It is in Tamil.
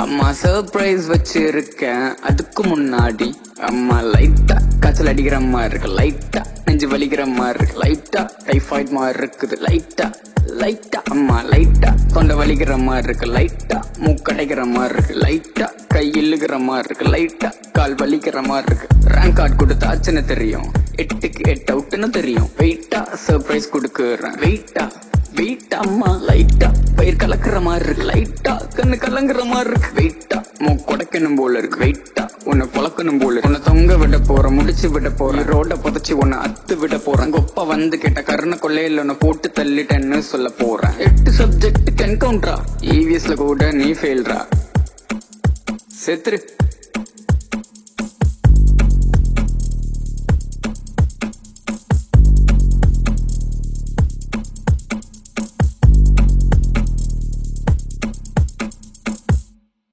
அம்மா சர்ப்ரைஸ் வச்சிருக்கேன் அதுக்கு முன்னாடி அம்மா லைட்டா காய்ச்சல் அடிக்கிற மாதிரி இருக்கு லைட்டா நெஞ்சு வலிக்கிற மாதிரி இருக்கு லைட்டா டைஃபாய்ட் மாதிரி இருக்குது லைட்டா லைட்டா அம்மா லைட்டா தொண்டை வலிக்கிற மாதிரி இருக்கு லைட்டா மூக்கடைக்கிற மாதிரி இருக்கு லைட்டா கை இழுக்கிற மாதிரி இருக்கு லைட்டா கால் வலிக்கிற மாதிரி இருக்கு ரேங்க் கார்டு கொடுத்தாச்சுன்னு தெரியும் எட்டுக்கு எட்டு அவுட்டுன்னு தெரியும் வெயிட்டா சர்ப்ரைஸ் கொடுக்குறேன் வெயிட்டா வெயிட்டா அம்மா லைட்டா பயிர் கலக்குற மாதிரி இருக்கு லைட்டா கண்ணு கலங்குற மாதிரி இருக்கு வெயிட்டா மூக்குடைக்கணும் போல இருக்கு வெயிட்டா உன்னை குழக்கணும் போல இருக்கு உன்னை தொங்க விட போறேன் முடிச்சு விட போறேன் ரோட புதைச்சு உன்னை அத்து விட போறேன் கொப்ப வந்து கேட்ட கருணை கொள்ளையில உன்னை போட்டு தள்ளிட்டேன்னு சொல்ல போறேன் எட்டு சப்ஜெக்ட் என்கவுண்டரா இவிஎஸ்ல கூட நீ ஃபெயில்ரா செத்துரு